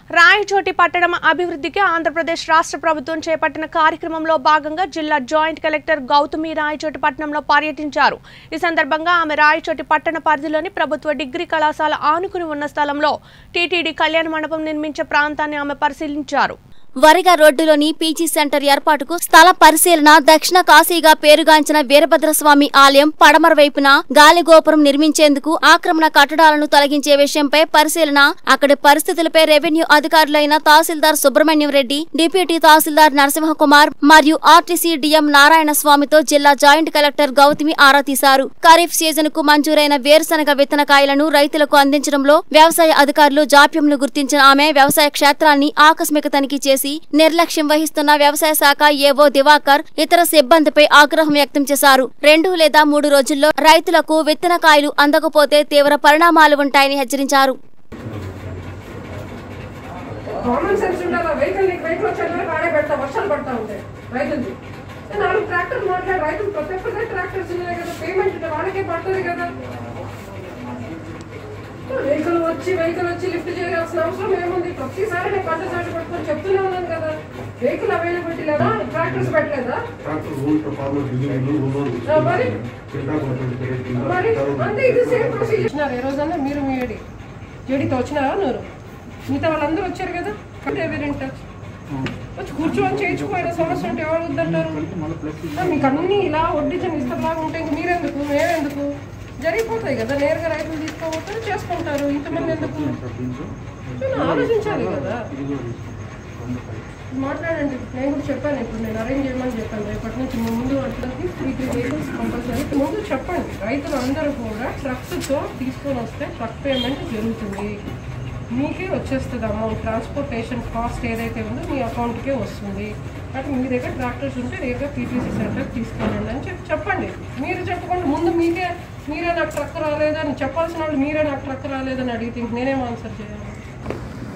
రాయచోటి పట్టణం అభివృద్ధికి ఆంధ్రప్రదేశ్ రాష్ట్ర ప్రభుత్వం చేపట్టిన కార్యక్రమంలో భాగంగా జిల్లా జాయింట్ కలెక్టర్ గౌతమి రాయచోటి పట్టణంలో పర్యటించారు ఈ సందర్భంగా ఆమె రాయచోటి పట్టణ పరిధిలోని ప్రభుత్వ డిగ్రీ కళాశాల ఆనుకుని ఉన్న స్థలంలో టీటీడీ కళ్యాణ మండపం నిర్మించే ప్రాంతాన్ని ఆమె పరిశీలించారు వరిగా రోడ్డులోని పీజీ సెంటర్ ఏర్పాటుకు స్థల పరిశీలన దక్షిణ కాశీగా పేరుగాంచిన వీరభద్రస్వామి ఆలయం పడమర వైపున గాలిగోపురం నిర్మించేందుకు ఆక్రమణ కట్టడాలను తొలగించే విషయంపై పరిశీలన అక్కడి పరిస్థితులపై రెవెన్యూ అధికారులైన తహసీల్దార్ సుబ్రహ్మణ్యం రెడ్డి డిప్యూటీ తహసీల్దార్ నరసింహకుమార్ మరియు ఆర్టీసీ డిఎం నారాయణ స్వామితో జిల్లా జాయింట్ కలెక్టర్ గౌతమి ఆరా తీశారు ఖరీఫ్ సీజన్ కు మంజూరైన వేరుశనగ విత్తనకాయలను రైతులకు అందించడంలో వ్యవసాయ అధికారులు జాప్యంను గుర్తించిన ఆమె వ్యవసాయ క్షేత్రాన్ని ఆకస్మిక తనిఖీ చేసి నిర్లక్ష్యం వహిస్తున్న వ్యవసాయ శాఖ ఏవో దివాకర్ ఇతర సిబ్బందిపై ఆగ్రహం వ్యక్తం చేశారు రెండు లేదా మూడు రోజుల్లో రైతులకు విత్తనకాయలు అందకపోతే తీవ్ర పరిణామాలు ఉంటాయని హెచ్చరించారు కామన్ సెన్స్ ఉండాలి వెహికల్ నీకు వెహికల్ వచ్చాక వాడే పెడతా వర్షాలు పడతా ఉంటాయి రైతులది ఏ నాలుగు ట్రాక్టర్ మాట్లాడి రైతులు ప్రతి ఒక్కరి ట్రాక్టర్స్ ఉన్నాయి కదా పేమెంట్ ఉంటే వాళ్ళకే పడుతుంది కదా వెహికల్ వచ్చి వెహికల్ వచ్చి లిఫ్ట్ చేయాల్సిన అవసరం ఏముంది ప్రతిసారి నేను పంట చాటు పట్టుకొని చెప్తూనే ఉన్నాను కదా వెహికల్ అవైలబిలిటీ లేదా ట్రాక్టర్స్ పెట్టలేదా ట్రాక్టర్ రూల్ పర్ఫార్మెన్స్ డిజైన్లు ఉన్నది ఆ, మరి చిన్న మరి అంతే ఇది సేమ్ ప్రొసీజర్ ఏ రోజన్నా మీరు మీ ఏడి జడితో వచ్చినారా మీరు మిగతా వాళ్ళందరూ వచ్చారు కదా అంటే వేరేంట వచ్చి కూర్చొని చేయించుకోయిన సమస్య ఉంటే ఎవరు వద్దంటారు ఆ, మీకు అన్ని ఇలా వడ్డించని ఇస్తలాగా ఉంటే ఇంక మీరెందుకు మేమెందుకు జరిగిపోతాయి కదా నేరుగా రైతులు తీసుకోబోతారు చేసుకుంటారు ఇంతమంది ఎందుకు నేను ఆలోచించాలి కదా మాట్లాడండి నేను కూడా చెప్పాను ఇప్పుడు నేను అరేంజ్ చేయమని చెప్పాను రేపటి నుంచి మీ ముందు అట్లకి త్రీ త్రీ వెహికల్స్ కంపల్సరీ ముందు చెప్పండి రైతులు అందరూ కూడా ట్రక్స్తో తీసుకొని వస్తే ట్రక్ పేమెంట్ జరుగుతుంది మీకే వచ్చేస్తుంది అమౌంట్ ట్రాన్స్పోర్టేషన్ కాస్ట్ ఏదైతే ఉందో మీ అకౌంట్కే వస్తుంది అంటే మీ దగ్గర ట్రాక్టర్స్ ఉంటే రేగా పీటీసీ సెంటర్కి తీసుకెళ్ళండి అని చెప్పి చెప్పండి మీరు చెప్పకుండా ముందు మీకే మీరే నాకు ట్రక్ రాలేదని చెప్పాల్సిన వాళ్ళు మీరే నాకు ట్రక్ రాలేదని అడిగితే ఇంక నేనేం ఆన్సర్ చేయాలి